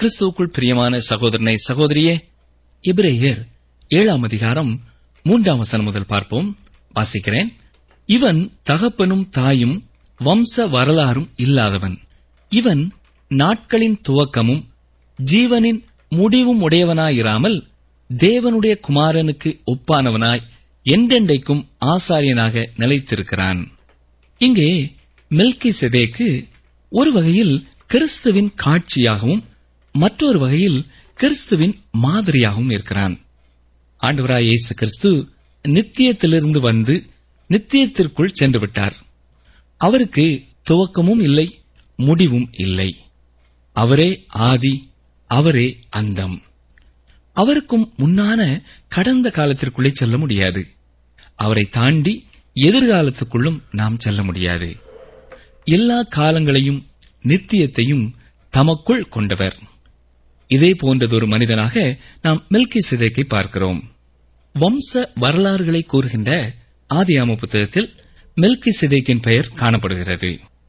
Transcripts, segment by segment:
கிறிஸ்துவுக்குள் பிரியமான சகோதரனை சகோதரியே எபிரேயர் ஏழாம் அதிகாரம் மூன்றாம் வசனம் முதல் பார்ப்போம் வாசிக்கிறேன் இவன் தகப்பனும் தாயும் வம்ச வரலாறும் இல்லாதவன் இவன் நாட்களின் துவக்கமும் ஜீவனின் முடிவும் உடையவனாயிராமல் தேவனுடைய குமாரனுக்கு ஒப்பானவனாய் என்றென்றைக்கும் ஆசாரியனாக நிலைத்திருக்கிறான் இங்கே மில்கி செதேக்கு ஒரு வகையில் கிறிஸ்துவின் காட்சியாகவும் மற்றொரு வகையில் கிறிஸ்துவின் மாதிரியாகவும் இருக்கிறான் ஆண்டவராய் இயேசு கிறிஸ்து நித்தியத்திலிருந்து வந்து நித்தியத்திற்குள் சென்று விட்டார் அவருக்கு துவக்கமும் இல்லை முடிவும் இல்லை அவரே ஆதி அவரே அந்தம் அவருக்கும் முன்னான கடந்த காலத்திற்குள்ளே செல்ல முடியாது அவரை தாண்டி எதிர்காலத்துக்குள்ளும் நாம் செல்ல முடியாது எல்லா காலங்களையும் நித்தியத்தையும் தமக்குள் கொண்டவர் இதே போன்றதொரு மனிதனாக நாம் மில்கி சிதைக்கை பார்க்கிறோம் வம்ச வரலாறுகளை கூறுகின்ற ஆதியாம புத்தகத்தில் மில்கி சிதைக்கின் பெயர் காணப்படுகிறது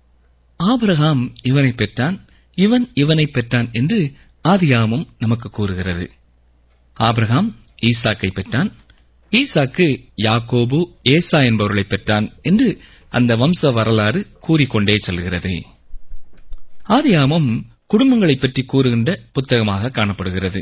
ஆபிரகாம் இவனை பெற்றான் இவன் இவனை பெற்றான் என்று ஆதியாமம் நமக்கு கூறுகிறது ஆபிரகாம் ஈசாக்கை பெற்றான் ஈசாக்கு யாக்கோபு ஏசா என்பவர்களை பெற்றான் என்று அந்த வம்ச வரலாறு கூறிக்கொண்டே செல்கிறது ஆதியாமம் குடும்பங்களை பற்றி கூறுகின்ற புத்தகமாக காணப்படுகிறது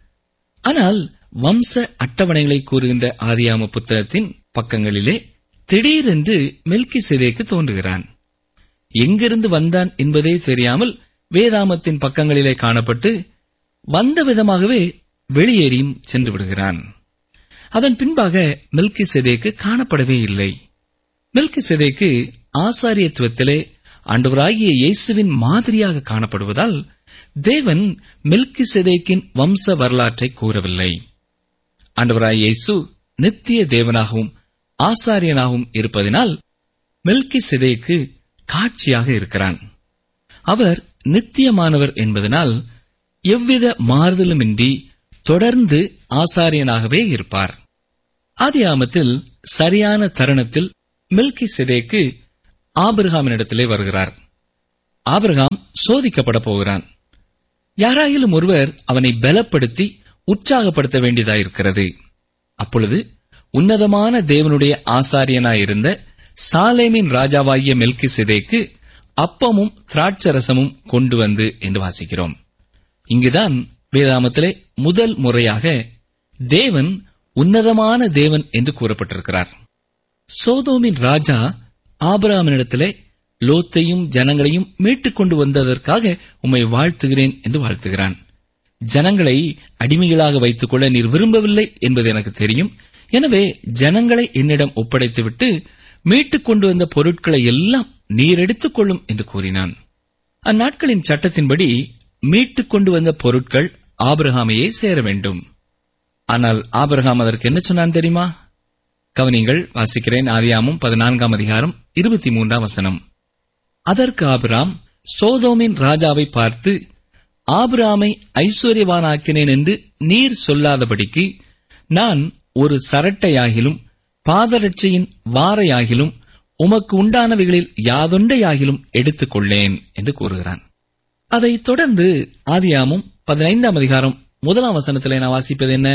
ஆனால் வம்ச அட்டவணைகளை கூறுகின்ற ஆதியாம புத்தகத்தின் பக்கங்களிலே திடீரென்று மெல்கி சிதைக்கு தோன்றுகிறான் எங்கிருந்து வந்தான் என்பதே தெரியாமல் வேதாமத்தின் பக்கங்களிலே காணப்பட்டு வந்த விதமாகவே வெளியேறியும் சென்று விடுகிறான் அதன் பின்பாக மில்கி செதேக்கு காணப்படவே இல்லை மில்கி செதேக்கு ஆசாரியத்துவத்திலே ஆண்டவராகிய இயேசுவின் மாதிரியாக காணப்படுவதால் தேவன் மில்கி செதேக்கின் வம்ச வரலாற்றை கூறவில்லை ஆண்டவராய் இயேசு நித்திய தேவனாகவும் ஆசாரியனாகவும் இருப்பதினால் மில்கி செதேக்கு காட்சியாக இருக்கிறான் அவர் நித்தியமானவர் என்பதனால் எவ்வித மாறுதலுமின்றி தொடர்ந்து ஆசாரியனாகவே இருப்பார் ஆதியாமத்தில் சரியான தருணத்தில் மில்கி செதேக்கு ஆபிரகாமினிடத்திலே வருகிறார் ஆபிரகாம் சோதிக்கப்பட போகிறான் யாராயிலும் ஒருவர் அவனை பலப்படுத்தி உற்சாகப்படுத்த வேண்டியதாயிருக்கிறது அப்பொழுது உன்னதமான தேவனுடைய ஆசாரியனாயிருந்த சாலேமின் ராஜாவாகிய மெல்கி சிதைக்கு அப்பமும் திராட்சரசமும் கொண்டு வந்து என்று வாசிக்கிறோம் இங்குதான் வேதாமத்திலே முதல் முறையாக தேவன் உன்னதமான தேவன் என்று கூறப்பட்டிருக்கிறார் சோதோமின் ராஜா ஆபராமனிடத்திலே லோத்தையும் ஜனங்களையும் மீட்டுக் கொண்டு வந்ததற்காக உம்மை வாழ்த்துகிறேன் என்று வாழ்த்துகிறான் ஜனங்களை அடிமைகளாக வைத்துக் கொள்ள நீர் விரும்பவில்லை என்பது எனக்கு தெரியும் எனவே ஜனங்களை என்னிடம் ஒப்படைத்துவிட்டு மீட்டுக் கொண்டு வந்த பொருட்களை எல்லாம் நீர் எடுத்துக் கொள்ளும் என்று கூறினான் அந்நாட்களின் சட்டத்தின்படி மீட்டுக் கொண்டு வந்த பொருட்கள் ஆபிரகாமையே சேர வேண்டும் ஆனால் ஆபிரகாம் அதற்கு என்ன சொன்னான் தெரியுமா கவனிங்கள் வாசிக்கிறேன் ஆதியாமும் பதினான்காம் அதிகாரம் இருபத்தி மூன்றாம் வசனம் அதற்கு ஆபிராம் சோதோமின் ராஜாவை பார்த்து ஆபிராமை ஐஸ்வர்யவானாக்கினேன் என்று நீர் சொல்லாதபடிக்கு நான் ஒரு சரட்டையாகிலும் பாதரட்சையின் வாரையாகிலும் உமக்கு உண்டானவைகளில் யாதொன்றையாகிலும் எடுத்துக் கொள்ளேன் என்று கூறுகிறான் அதைத் தொடர்ந்து ஆதியாமும் பதினைந்தாம் அதிகாரம் முதலாம் வசனத்திலே நான் வாசிப்பது என்ன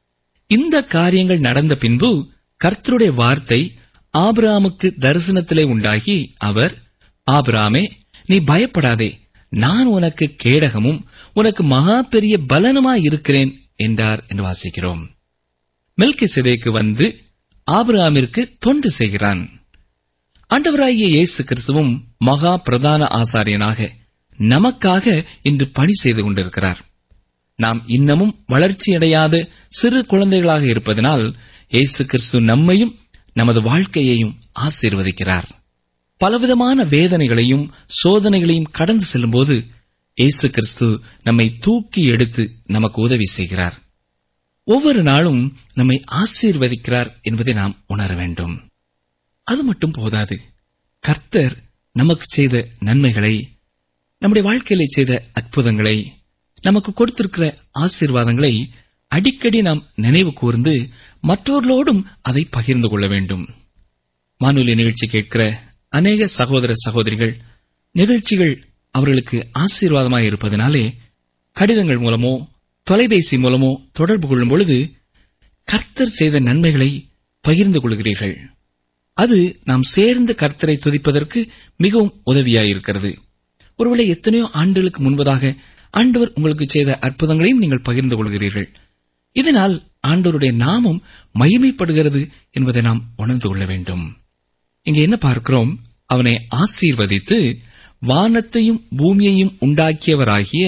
இந்த காரியங்கள் நடந்த பின்பு கர்த்தருடைய வார்த்தை ஆபிராமுக்கு தரிசனத்திலே உண்டாகி அவர் ஆபிராமே நீ பயப்படாதே நான் உனக்கு கேடகமும் உனக்கு மகா பெரிய பலனுமாய் இருக்கிறேன் என்றார் என்று வாசிக்கிறோம் மெல்கி சிதைக்கு வந்து ஆபிரகாமிற்கு தொண்டு செய்கிறான் ஆண்டவராகிய இயேசு கிறிஸ்துவும் மகா பிரதான ஆசாரியனாக நமக்காக இன்று பணி செய்து கொண்டிருக்கிறார் நாம் இன்னமும் வளர்ச்சியடையாத சிறு குழந்தைகளாக இருப்பதனால் இயேசு கிறிஸ்து நம்மையும் நமது வாழ்க்கையையும் ஆசீர்வதிக்கிறார் பலவிதமான வேதனைகளையும் சோதனைகளையும் கடந்து செல்லும்போது இயேசு கிறிஸ்து நம்மை தூக்கி எடுத்து நமக்கு உதவி செய்கிறார் ஒவ்வொரு நாளும் நம்மை ஆசீர்வதிக்கிறார் என்பதை நாம் உணர வேண்டும் அது மட்டும் போதாது கர்த்தர் நமக்கு செய்த நன்மைகளை நம்முடைய வாழ்க்கையிலே செய்த அற்புதங்களை நமக்கு கொடுத்திருக்கிற ஆசீர்வாதங்களை அடிக்கடி நாம் நினைவு கூர்ந்து மற்றவர்களோடும் அதை பகிர்ந்து கொள்ள வேண்டும் வானொலி நிகழ்ச்சி கேட்கிற அநேக சகோதர சகோதரிகள் நிகழ்ச்சிகள் அவர்களுக்கு ஆசீர்வாதமாக இருப்பதனாலே கடிதங்கள் மூலமோ தொலைபேசி மூலமோ தொடர்பு கொள்ளும் பொழுது கர்த்தர் செய்த நன்மைகளை பகிர்ந்து கொள்கிறீர்கள் அது நாம் சேர்ந்து கர்த்தரை துதிப்பதற்கு மிகவும் உதவியாயிருக்கிறது ஒருவேளை எத்தனையோ ஆண்டுகளுக்கு முன்பதாக ஆண்டவர் உங்களுக்கு செய்த அற்புதங்களையும் நீங்கள் பகிர்ந்து கொள்கிறீர்கள் இதனால் ஆண்டவருடைய நாமம் மகிமைப்படுகிறது என்பதை நாம் உணர்ந்து கொள்ள வேண்டும் இங்க என்ன பார்க்கிறோம் அவனை ஆசீர்வதித்து வானத்தையும் பூமியையும் உண்டாக்கியவராகிய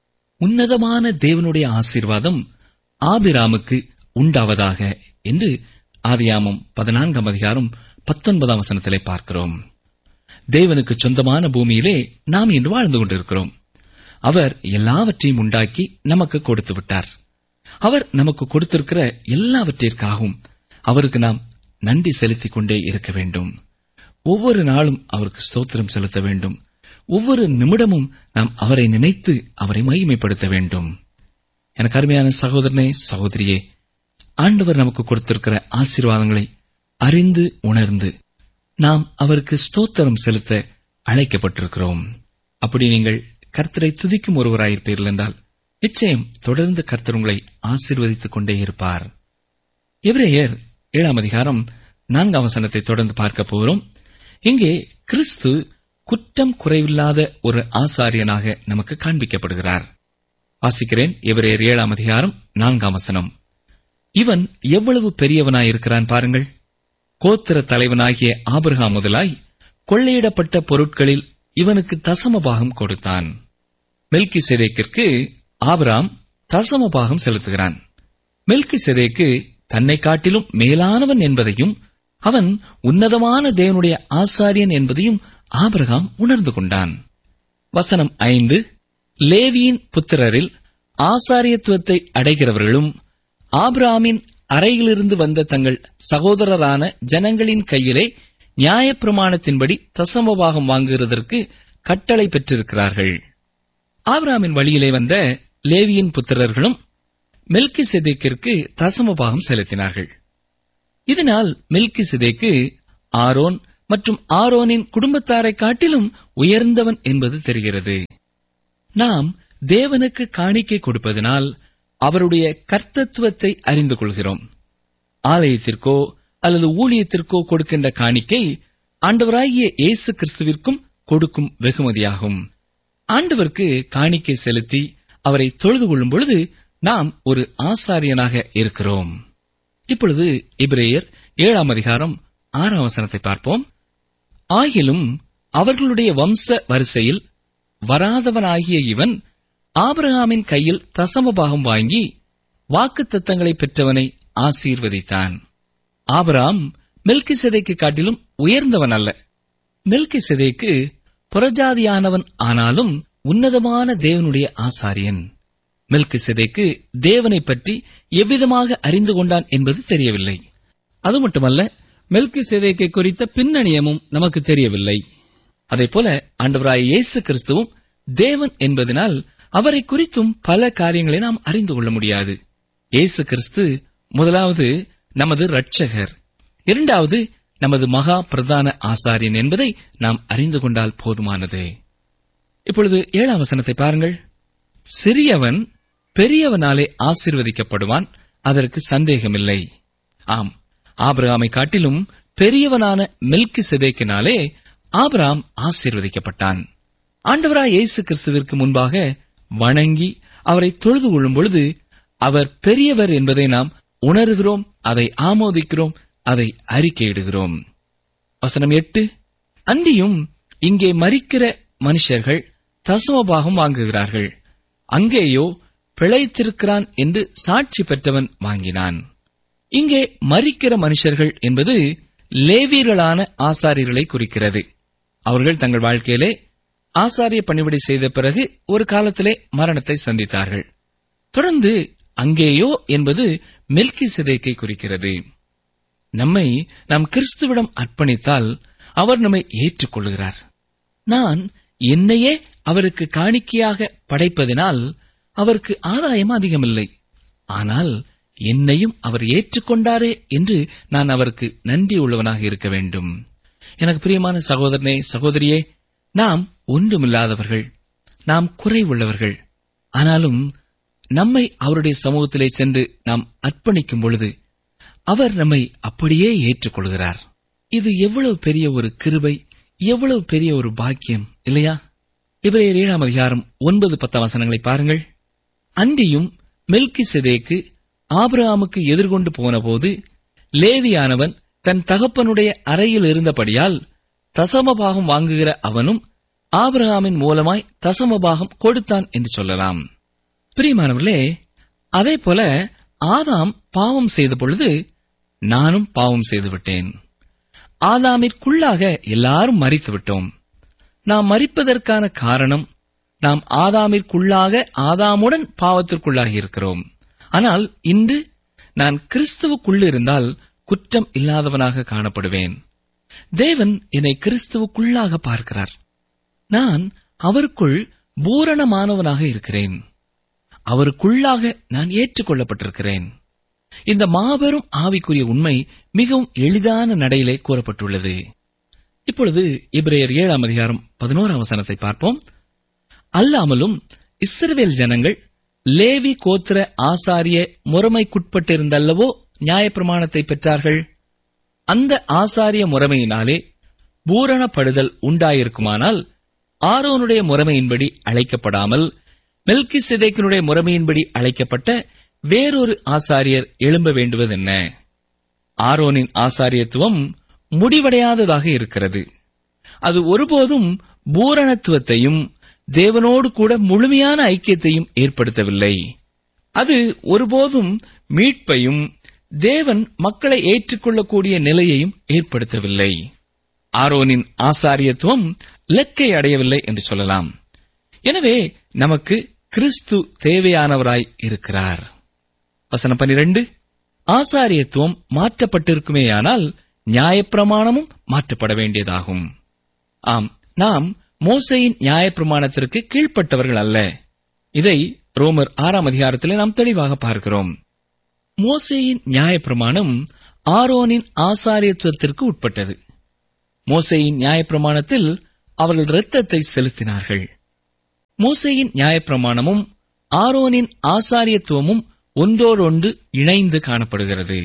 உன்னதமான தேவனுடைய ஆசீர்வாதம் ஆபிராமுக்கு உண்டாவதாக என்று ஆதியாமம் பதினான்காம் அதிகாரம் பத்தொன்பதாம் வசனத்திலே பார்க்கிறோம் தேவனுக்கு சொந்தமான பூமியிலே நாம் இன்று வாழ்ந்து கொண்டிருக்கிறோம் அவர் எல்லாவற்றையும் உண்டாக்கி நமக்கு கொடுத்து விட்டார் அவர் நமக்கு கொடுத்திருக்கிற எல்லாவற்றிற்காகவும் அவருக்கு நாம் நன்றி செலுத்திக் கொண்டே இருக்க வேண்டும் ஒவ்வொரு நாளும் அவருக்கு ஸ்தோத்திரம் செலுத்த வேண்டும் ஒவ்வொரு நிமிடமும் நாம் அவரை நினைத்து அவரை மகிமைப்படுத்த வேண்டும் எனக்கு அருமையான சகோதரனே சகோதரியே ஆண்டவர் நமக்கு கொடுத்திருக்கிற ஆசீர்வாதங்களை அறிந்து உணர்ந்து நாம் அவருக்கு ஸ்தோத்திரம் செலுத்த அழைக்கப்பட்டிருக்கிறோம் அப்படி நீங்கள் கர்த்தரை துதிக்கும் ஒருவராயிருப்பீர்கள் என்றால் நிச்சயம் தொடர்ந்து கர்த்தர் உங்களை ஆசீர்வதித்துக் கொண்டே இருப்பார் எபிரேயர் ஏழாம் அதிகாரம் நான்காம் வசனத்தை தொடர்ந்து பார்க்க போகிறோம் இங்கே கிறிஸ்து குற்றம் குறைவில்லாத ஒரு ஆசாரியனாக நமக்கு காண்பிக்கப்படுகிறார் வாசிக்கிறேன் எபிரேயர் ஏழாம் அதிகாரம் நான்காம் வசனம் இவன் எவ்வளவு பெரியவனாயிருக்கிறான் பாருங்கள் கோத்திர தலைவனாகிய ஆபிரகாம் முதலாய் கொள்ளையிடப்பட்ட பொருட்களில் இவனுக்கு தசம பாகம் கொடுத்தான் மெல்கி செதேக்கிற்கு ஆபிராம் தசம பாகம் செலுத்துகிறான் மெல்கி செதேக்கு தன்னை காட்டிலும் மேலானவன் என்பதையும் அவன் உன்னதமான தேவனுடைய ஆசாரியன் என்பதையும் ஆபிரகாம் உணர்ந்து கொண்டான் வசனம் ஐந்து லேவியின் புத்திரரில் ஆசாரியத்துவத்தை அடைகிறவர்களும் ஆபிராமின் அறையிலிருந்து வந்த தங்கள் சகோதரரான ஜனங்களின் கையிலே நியாயப்பிரமாணத்தின்படி தசமபாகம் வாங்குகிறதற்கு கட்டளை பெற்றிருக்கிறார்கள் ஆபிராமின் வழியிலே வந்த லேவியின் புத்திரர்களும் மெல்கி செதேக்கிற்கு தசமபாகம் செலுத்தினார்கள் இதனால் மெல்கி சிதைக்கு ஆரோன் மற்றும் ஆரோனின் குடும்பத்தாரை காட்டிலும் உயர்ந்தவன் என்பது தெரிகிறது நாம் தேவனுக்கு காணிக்கை கொடுப்பதனால் அவருடைய கர்த்தத்துவத்தை அறிந்து கொள்கிறோம் ஆலயத்திற்கோ அல்லது ஊழியத்திற்கோ கொடுக்கின்ற காணிக்கை ஆண்டவராகிய இயேசு கிறிஸ்துவிற்கும் கொடுக்கும் வெகுமதியாகும் ஆண்டவருக்கு காணிக்கை செலுத்தி அவரை தொழுது கொள்ளும் பொழுது நாம் ஒரு ஆசாரியனாக இருக்கிறோம் இப்பொழுது இப்ரேயர் ஏழாம் அதிகாரம் ஆறாம் வசனத்தை பார்ப்போம் ஆகிலும் அவர்களுடைய வம்ச வரிசையில் வராதவனாகிய இவன் ஆபிரகாமின் கையில் தசமபாகம் வாங்கி வாக்குத்தத்தங்களை பெற்றவனை ஆசீர்வதித்தான் ஆபிரகாம் மெல்கி செதைக்கு காட்டிலும் உயர்ந்தவன் அல்ல மெல்கி செதைக்கு புறஜாதியானவன் ஆனாலும் உன்னதமான தேவனுடைய ஆசாரியன் மெல்கி செதைக்கு தேவனை பற்றி எவ்விதமாக அறிந்து கொண்டான் என்பது தெரியவில்லை அது மட்டுமல்ல மெல்கி செதைக்கை குறித்த பின்னணியமும் நமக்கு தெரியவில்லை அதே போல ஆண்டவராய் இயேசு கிறிஸ்துவும் தேவன் என்பதனால் அவரை குறித்தும் பல காரியங்களை நாம் அறிந்து கொள்ள முடியாது இயேசு கிறிஸ்து முதலாவது நமது இரட்சகர் இரண்டாவது நமது மகா பிரதான ஆசாரியன் என்பதை நாம் அறிந்து கொண்டால் போதுமானது இப்பொழுது ஏழாம் வசனத்தை பாருங்கள் சிறியவன் பெரியவனாலே ஆசீர்வதிக்கப்படுவான் அதற்கு சந்தேகமில்லை ஆம் ஆபிரகாமை காட்டிலும் பெரியவனான மெல்கி செதேக்கினாலே ஆபிரகாம் ஆசீர்வதிக்கப்பட்டான் ஆண்டவராய் இயேசு கிறிஸ்துவிற்கு முன்பாக வணங்கி அவரை தொழுது கொள்ளும் பொழுது அவர் பெரியவர் என்பதை நாம் உணர்கிறோம் அதை ஆமோதிக்கிறோம் அதை அறிக்கையிடுகிறோம் வசனம் எட்டு அன்றியும் இங்கே மறிக்கிற மனுஷர்கள் தசமபாகம் வாங்குகிறார்கள் அங்கேயோ பிழைத்திருக்கிறான் என்று சாட்சி பெற்றவன் வாங்கினான் இங்கே மறிக்கிற மனுஷர்கள் என்பது லேவியர்களான ஆசாரியர்களை குறிக்கிறது அவர்கள் தங்கள் வாழ்க்கையிலே ஆசாரிய பணிவிடை செய்த பிறகு ஒரு காலத்திலே மரணத்தை சந்தித்தார்கள் தொடர்ந்து அங்கேயோ என்பது மெல்கி சிதைக்கை குறிக்கிறது நம்மை நாம் கிறிஸ்துவிடம் அர்ப்பணித்தால் அவர் நம்மை ஏற்றுக்கொள்கிறார் நான் என்னையே அவருக்கு காணிக்கையாக படைப்பதினால் அவருக்கு ஆதாயம் அதிகமில்லை ஆனால் என்னையும் அவர் ஏற்றுக்கொண்டாரே என்று நான் அவருக்கு நன்றி உள்ளவனாக இருக்க வேண்டும் எனக்கு பிரியமான சகோதரனே சகோதரியே நாம் ஒன்றுமில்லாதவர்கள் நாம் குறைவுள்ளவர்கள் ஆனாலும் நம்மை அவருடைய சமூகத்திலே சென்று நாம் அர்ப்பணிக்கும் பொழுது அவர் நம்மை அப்படியே ஏற்றுக்கொள்கிறார் இது எவ்வளவு பெரிய ஒரு கிருபை எவ்வளவு பெரிய ஒரு பாக்கியம் இல்லையா இவரையர் ஏழாம் அதிகாரம் ஒன்பது பத்தாம் வசனங்களை பாருங்கள் அன்றியும் மெல்கி செதேக்கு ஆபிரகாமுக்கு எதிர்கொண்டு போனபோது லேவியானவன் தன் தகப்பனுடைய அறையில் இருந்தபடியால் தசமபாகம் வாங்குகிற அவனும் ஆபிரகாமின் மூலமாய் தசமபாகம் கொடுத்தான் என்று சொல்லலாம் பிரியமானவர்களே அதே போல ஆதாம் பாவம் செய்த பொழுது நானும் பாவம் செய்து விட்டேன் ஆதாமிற்குள்ளாக எல்லாரும் மறித்து விட்டோம் நாம் மறிப்பதற்கான காரணம் நாம் ஆதாமிற்குள்ளாக ஆதாமுடன் பாவத்திற்குள்ளாகி இருக்கிறோம் ஆனால் இன்று நான் கிறிஸ்துவுக்குள்ளிருந்தால் குற்றம் இல்லாதவனாக காணப்படுவேன் தேவன் என்னை கிறிஸ்துவுக்குள்ளாக பார்க்கிறார் நான் அவருக்குள் பூரணமானவனாக இருக்கிறேன் அவருக்குள்ளாக நான் ஏற்றுக்கொள்ளப்பட்டிருக்கிறேன் இந்த மாபெரும் ஆவிக்குரிய உண்மை மிகவும் எளிதான நடையிலே கூறப்பட்டுள்ளது இப்பொழுது இப்ரேயர் ஏழாம் அதிகாரம் பதினோராம் வசனத்தை பார்ப்போம் அல்லாமலும் இஸ்ரவேல் ஜனங்கள் லேவி கோத்திர ஆசாரிய முறைமைக்குட்பட்டிருந்தல்லவோ நியாயப்பிரமாணத்தை பெற்றார்கள் அந்த ஆசாரிய முறைமையினாலே பூரணப்படுதல் உண்டாயிருக்குமானால் ஆரோனுடைய முறைமையின்படி அழைக்கப்படாமல் மெல்கி சிதைக்கினுடைய முறைமையின்படி அழைக்கப்பட்ட வேறொரு ஆசாரியர் எழும்ப வேண்டுவதென்ன ஆரோனின் ஆசாரியத்துவம் முடிவடையாததாக இருக்கிறது அது ஒருபோதும் பூரணத்துவத்தையும் தேவனோடு கூட முழுமையான ஐக்கியத்தையும் ஏற்படுத்தவில்லை அது ஒருபோதும் மீட்பையும் தேவன் மக்களை ஏற்றுக்கொள்ளக்கூடிய நிலையையும் ஏற்படுத்தவில்லை ஆரோனின் ஆசாரியத்துவம் இலக்கை அடையவில்லை என்று சொல்லலாம் எனவே நமக்கு கிறிஸ்து தேவையானவராய் இருக்கிறார் வசனம் பனிரெண்டு ஆசாரியத்துவம் மாற்றப்பட்டிருக்குமேயானால் நியாயப்பிரமாணமும் மாற்றப்பட வேண்டியதாகும் ஆம் நாம் மோசையின் நியாயப்பிரமாணத்திற்கு கீழ்ப்பட்டவர்கள் அல்ல இதை ரோமர் ஆறாம் அதிகாரத்திலே நாம் தெளிவாக பார்க்கிறோம் மோசேயின் நியாயப்பிரமாணம் ஆரோனின் ஆசாரியத்துவத்திற்கு உட்பட்டது மோசேயின் நியாயப்பிரமாணத்தில் அவர்கள் இரத்தத்தை செலுத்தினார்கள் மோசேயின் நியாயப்பிரமாணமும் ஆரோனின் ஆசாரியத்துவமும் ஒன்றோடொன்று இணைந்து காணப்படுகிறது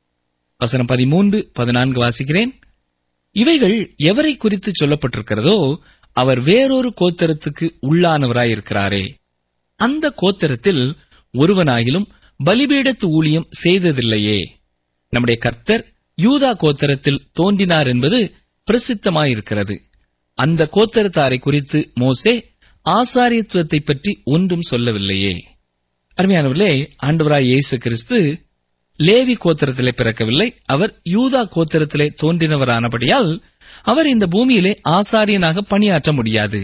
வசனம் பதிமூன்று பதினான்கு வாசிக்கிறேன் இவைகள் எவரை குறித்து சொல்லப்பட்டிருக்கிறதோ அவர் வேறொரு கோத்தரத்துக்கு உள்ளானவராயிருக்கிறாரே அந்த கோத்தரத்தில் ஒருவனாகிலும் பலிபீடத்து ஊழியம் செய்ததில்லையே நம்முடைய கர்த்தர் யூதா கோத்தரத்தில் தோன்றினார் என்பது பிரசித்தமாயிருக்கிறது அந்த கோத்தரத்தாரை குறித்து மோசே ஆசாரியத்துவத்தை பற்றி ஒன்றும் சொல்லவில்லையே அருமையானவர்களே ஆண்டவராய் இயேசு கிறிஸ்து லேவி கோத்திரத்திலே பிறக்கவில்லை அவர் யூதா கோத்திரத்திலே தோன்றினவரானபடியால் அவர் இந்த பூமியிலே ஆசாரியனாக பணியாற்ற முடியாது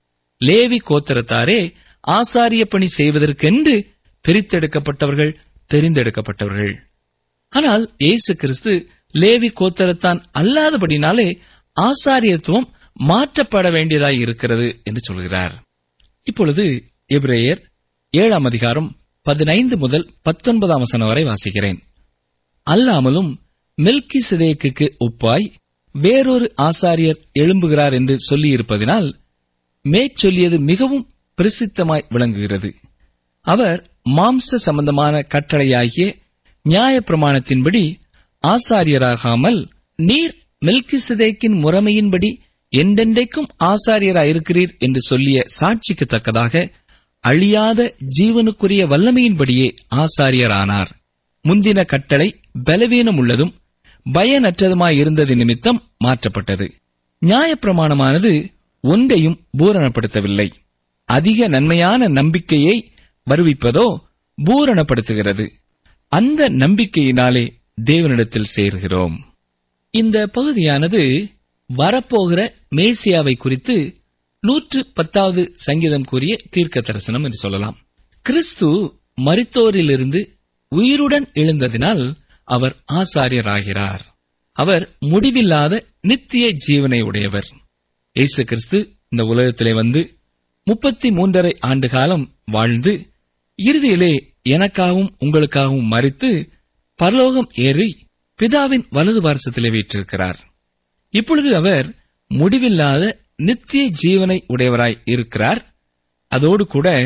லேவி கோத்திரத்தாரே ஆசாரிய பணி செய்வதற்கென்று பிரித்தெடுக்கப்பட்டவர்கள் தெரிந்தெடுக்கப்பட்டவர்கள் ஆனால் இயேசு கிறிஸ்து லேவி கோத்திரத்தான் அல்லாதபடினாலே ஆசாரியத்துவம் மாற்றப்பட வேண்டியதாய் இருக்கிறது என்று சொல்கிறார் இப்பொழுது எபிரேயர் ஏழாம் அதிகாரம் பதினைந்து முதல் பத்தொன்பதாம் வசனம் வரை வாசிக்கிறேன் அல்லாமலும் மெல்கி சிதேக்கு ஒப்பாய் வேறொரு ஆசாரியர் எழும்புகிறார் என்று சொல்லியிருப்பதினால் மேற்சொல்லியது மிகவும் பிரசித்தமாய் விளங்குகிறது அவர் மாம்ச சம்பந்தமான கட்டளையாகிய நியாய பிரமாணத்தின்படி ஆசாரியராகாமல் நீர் மெல்கிசதேக்கின் முறைமையின்படி எந்தெண்டைக்கும் ஆசாரியராயிருக்கிறீர் என்று சொல்லிய சாட்சிக்கு தக்கதாக அழியாத ஜீவனுக்குரிய வல்லமையின்படியே ஆசாரியரானார் முந்தின கட்டளை பலவீனம் உள்ளதும் பயனற்றதுமாயிருந்தது நிமித்தம் மாற்றப்பட்டது நியாயப்பிரமாணமானது ஒன்றையும் பூரணப்படுத்தவில்லை அதிக நன்மையான நம்பிக்கையை வருவிப்பதோ பூரணப்படுத்துகிறது அந்த நம்பிக்கையினாலே தேவனிடத்தில் சேர்கிறோம் இந்த பகுதியானது வரப்போகிற மேசியாவை குறித்து நூற்று பத்தாவது சங்கீதம் கூறிய தீர்க்க தரிசனம் என்று சொல்லலாம் கிறிஸ்து மரித்தோரிலிருந்து உயிருடன் எழுந்ததினால் அவர் ஆசாரியராகிறார் அவர் முடிவில்லாத நித்திய ஜீவனை உடையவர் இயேசு கிறிஸ்து இந்த உலகத்திலே வந்து முப்பத்தி மூன்றரை ஆண்டு காலம் வாழ்ந்து இறுதியிலே எனக்காகவும் உங்களுக்காகவும் மறித்து பரலோகம் ஏறி பிதாவின் வலது பார்சத்திலே வீற்றிருக்கிறார் இப்பொழுது அவர் முடிவில்லாத நித்திய ஜீவனை உடையவராய் இருக்கிறார் அதோடு கூட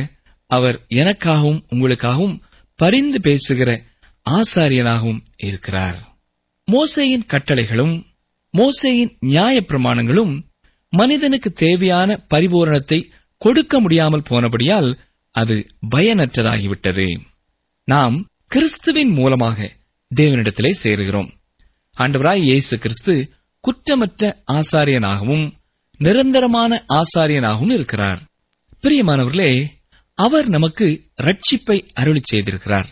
அவர் எனக்காகவும் உங்களுக்காகவும் பரிந்து பேசுகிற ஆசாரியனாகவும் இருக்கிறார் மோசேயின் கட்டளைகளும் மோசேயின் நியாயப்பிரமாணங்களும் மனிதனுக்கு தேவையான பரிபூரணத்தை கொடுக்க முடியாமல் போனபடியால் அது பயனற்றதாகிவிட்டது நாம் கிறிஸ்துவின் மூலமாக தேவனிடத்திலே சேருகிறோம் ஆண்டவராய் இயேசு கிறிஸ்து குற்றமற்ற ஆசாரியனாகவும் நிரந்தரமான ஆசாரியனாகவும் இருக்கிறார் பிரியமானவர்களே அவர் நமக்கு ரட்சிப்பை அருளி செய்திருக்கிறார்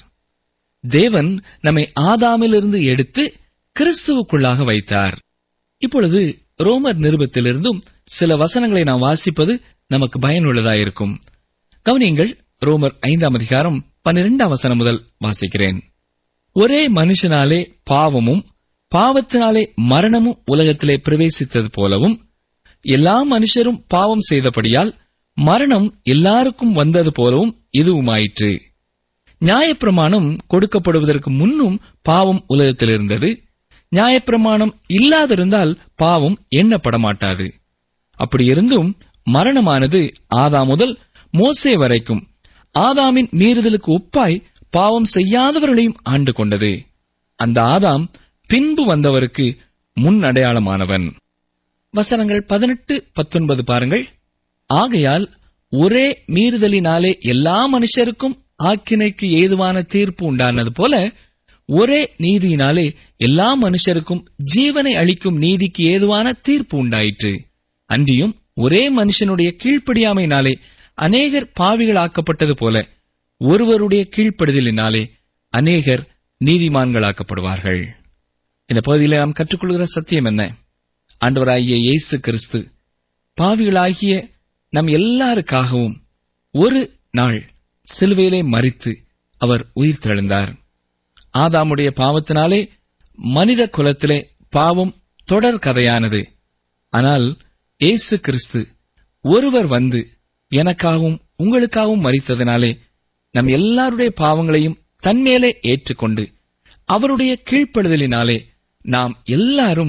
தேவன் நம்மை ஆதாமிலிருந்து எடுத்து கிறிஸ்துவுக்குள்ளாக வைத்தார் இப்பொழுது ரோமர் நிருபத்திலிருந்தும் சில வசனங்களை நாம் வாசிப்பது நமக்கு பயனுள்ளதாயிருக்கும் கவனியங்கள் ரோமர் ஐந்தாம் அதிகாரம் பன்னிரெண்டாம் வசனம் முதல் வாசிக்கிறேன் ஒரே மனுஷனாலே பாவமும் பாவத்தினாலே மரணமும் உலகத்திலே பிரவேசித்தது போலவும் எல்லா மனுஷரும் பாவம் செய்தபடியால் மரணம் எல்லாருக்கும் வந்தது போலவும் இதுவுமாயிற்று நியாயப்பிரமாணம் கொடுக்கப்படுவதற்கு முன்னும் பாவம் உலகத்தில் இருந்தது நியாயப்பிரமாணம் இல்லாதிருந்தால் பாவம் எண்ணப்பட மாட்டாது அப்படி இருந்தும் மரணமானது ஆதாம் முதல் மோசே வரைக்கும் ஆதாமின் மீறுதலுக்கு ஒப்பாய் பாவம் செய்யாதவர்களையும் ஆண்டு கொண்டது அந்த ஆதாம் பின்பு வந்தவருக்கு முன் அடையாளமானவன் வசனங்கள் பதினெட்டு பத்தொன்பது பாருங்கள் ஆகையால் ஒரே மீறுதலினாலே எல்லா மனுஷருக்கும் ஆக்கினைக்கு ஏதுவான தீர்ப்பு உண்டானது போல ஒரே நீதியினாலே எல்லா மனுஷருக்கும் ஜீவனை அளிக்கும் நீதிக்கு ஏதுவான தீர்ப்பு உண்டாயிற்று அன்றியும் ஒரே மனுஷனுடைய கீழ்ப்படியாமையினாலே அநேகர் பாவிகளாக்கப்பட்டது போல ஒருவருடைய கீழ்ப்படுதலினாலே அநேகர் நீதிமான்களாக்கப்படுவார்கள் இந்த பகுதியில் நாம் கற்றுக்கொள்கிற சத்தியம் என்ன ஆண்டவராகிய இயேசு கிறிஸ்து பாவிகளாகிய நம் எல்லாருக்காகவும் ஒரு நாள் சிலுவையிலே மறித்து அவர் உயிர் தெழுந்தார் ஆதாமுடைய பாவத்தினாலே மனித குலத்திலே பாவம் தொடர் கதையானது ஆனால் இயேசு கிறிஸ்து ஒருவர் வந்து எனக்காகவும் உங்களுக்காகவும் மறித்ததினாலே நம் எல்லாருடைய பாவங்களையும் தன்மேலே ஏற்றுக்கொண்டு அவருடைய கீழ்ப்படுதலினாலே நாம் எல்லாரும்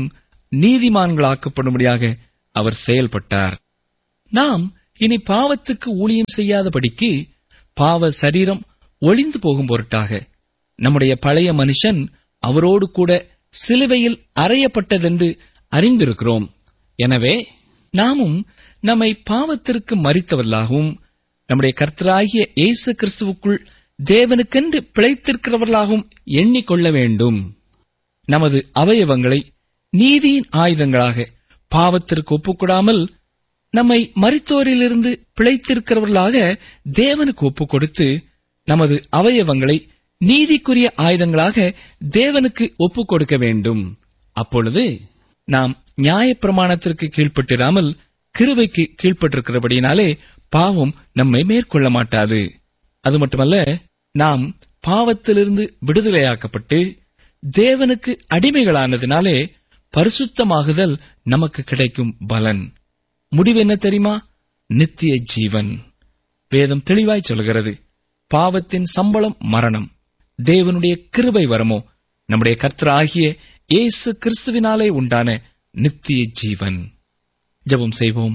நீதிமான்களாக்கப்படும்படியாக அவர் செயல்பட்டார் நாம் இனி பாவத்துக்கு ஊழியம் செய்யாதபடிக்கு பாவ சரீரம் ஒளிந்து போகும் பொருட்டாக நம்முடைய பழைய மனுஷன் அவரோடு கூட சிலுவையில் அறையப்பட்டதென்று அறிந்திருக்கிறோம் எனவே நாமும் நம்மை பாவத்திற்கு மறித்தவர்களாகவும் நம்முடைய கர்த்தராகிய இயேசு கிறிஸ்துவுக்குள் தேவனுக்கென்று பிழைத்திருக்கிறவர்களாகவும் எண்ணிக்கொள்ள வேண்டும் நமது அவயவங்களை நீதியின் ஆயுதங்களாக பாவத்திற்கு ஒப்புக்கொடாமல் நம்மை மரித்தோரிலிருந்து பிழைத்திருக்கிறவர்களாக தேவனுக்கு ஒப்புக் கொடுத்து நமது அவயவங்களை நீதிக்குரிய ஆயுதங்களாக தேவனுக்கு ஒப்புக் கொடுக்க வேண்டும் அப்பொழுது நாம் நியாயப்பிரமாணத்திற்கு கீழ்ப்பட்டிராமல் கிருபைக்கு கீழ்ப்பட்டிருக்கிறபடியினாலே பாவம் நம்மை மேற்கொள்ள மாட்டாது அது மட்டுமல்ல நாம் பாவத்திலிருந்து விடுதலையாக்கப்பட்டு தேவனுக்கு அடிமைகளானதினாலே பரிசுத்தமாகுதல் நமக்கு கிடைக்கும் பலன் முடிவு என்ன தெரியுமா நித்திய ஜீவன் வேதம் தெளிவாய் சொல்கிறது பாவத்தின் சம்பளம் மரணம் தேவனுடைய கிருபை வரமோ நம்முடைய கர்த்தராகிய இயேசு கிறிஸ்துவினாலே உண்டான நித்திய ஜீவன் ஜெபம் செய்வோம்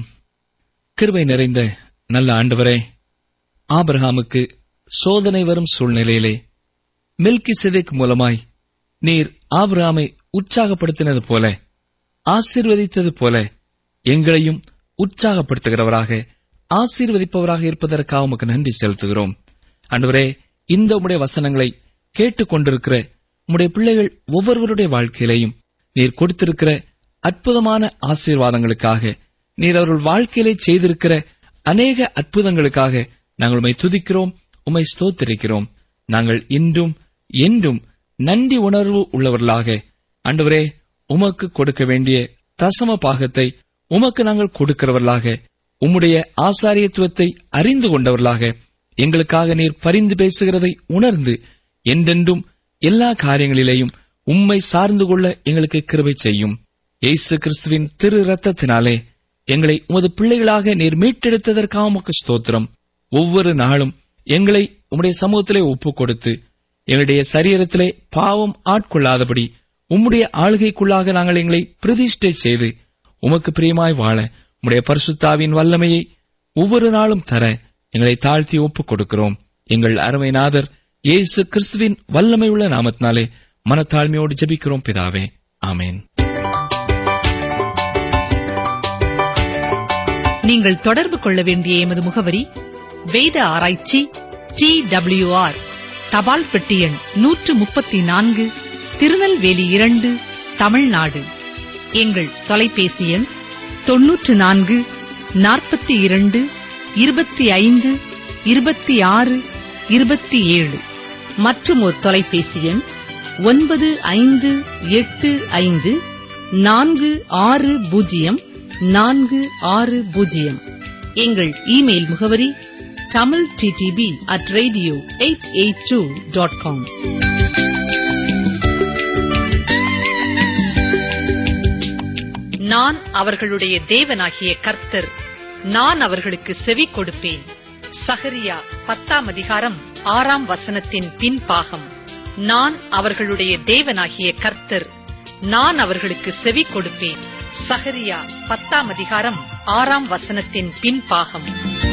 கிருபை நிறைந்த நல்ல ஆண்டவரே ஆபிரகாமுக்கு சோதனை வரும் சூழ்நிலையிலே மில்கி சிதைக் மூலமாய் நீர் ஆபிரகாமை உற்சாகப்படுத்தினது போல ஆசீர்வதித்தது போல எங்களையும் உற்சாகப்படுத்துகிறவராக ஆசீர்வதிப்பவராக இருப்பதற்காக உமக்கு நன்றி செலுத்துகிறோம் அன்றுவரே இந்த உம்முடைய வசனங்களை கேட்டுக்கொண்டிருக்கிற உம்முடைய பிள்ளைகள் ஒவ்வொருவருடைய வாழ்க்கையிலையும் நீர் கொடுத்திருக்கிற அற்புதமான ஆசீர்வாதங்களுக்காக நீர் அவர்கள் வாழ்க்கையிலே செய்திருக்கிற அநேக அற்புதங்களுக்காக நாங்கள் உம்மை துதிக்கிறோம் உம்மை ஸ்தோத்திரிக்கிறோம் நாங்கள் இன்றும் என்றும் நன்றி உணர்வு உள்ளவர்களாக ஆண்டவரே உமக்கு கொடுக்க வேண்டிய தசம பாகத்தை உமக்கு நாங்கள் கொடுக்கிறவர்களாக உம்முடைய ஆசாரியத்துவத்தை அறிந்து கொண்டவர்களாக எங்களுக்காக நீர் பரிந்து பேசுகிறதை உணர்ந்து என்றென்றும் எல்லா காரியங்களிலேயும் உம்மை சார்ந்து கொள்ள எங்களுக்கு கிருபை செய்யும் இயேசு கிறிஸ்துவின் திரு ரத்தத்தினாலே எங்களை உமது பிள்ளைகளாக நீர் மீட்டெடுத்ததற்காக உமக்கு ஸ்தோத்திரம் ஒவ்வொரு நாளும் எங்களை உம்முடைய சமூகத்திலே ஒப்புக் கொடுத்து எங்களுடைய சரீரத்திலே பாவம் ஆட்கொள்ளாதபடி உம்முடைய ஆளுகைக்குள்ளாக நாங்கள் எங்களை பிரதிஷ்டை செய்து உமக்கு பிரியமாய் வாழ உம்முடைய பரிசுத்தாவின் வல்லமையை ஒவ்வொரு நாளும் தர எங்களை தாழ்த்தி ஒப்புக் கொடுக்கிறோம் எங்கள் அருமைநாதர் இயேசு கிறிஸ்துவின் வல்லமையுள்ள நாமத்தினாலே மனத்தாழ்மையோடு ஜெபிக்கிறோம் பிதாவே ஆமென் நீங்கள் தொடர்பு கொள்ள வேண்டிய எமது முகவரி வேத ஆராய்ச்சி டி ஆர் தபால் பெட்டி எண் நூற்று முப்பத்தி நான்கு திருநெல்வேலி இரண்டு தமிழ்நாடு எங்கள் தொலைபேசி எண் தொன்னூற்று நான்கு நாற்பத்தி இரண்டு இருபத்தி ஐந்து இருபத்தி ஆறு இருபத்தி ஏழு மற்றும் ஒரு தொலைபேசி எண் ஒன்பது ஐந்து எட்டு ஐந்து நான்கு ஆறு பூஜ்ஜியம் நான்கு ஆறு பூஜ்ஜியம் எங்கள் இமெயில் முகவரி Tamil TDP at radio eight eight two dot com நான் அவர்களுடைய தேவனாகிய கர்த்தர் நான் அவர்களுக்கு செவி கொடுப்பேன் சகரியா பத்தாம் அதிகாரம் ஆறாம் வசனத்தின் பின்பாகம் நான் அவர்களுடைய தேவனாகிய கர்த்தர் நான் அவர்களுக்கு செவி கொடுப்பேன் சகரியா பத்தாம் அதிகாரம் ஆறாம் வசனத்தின் பின்பாகம்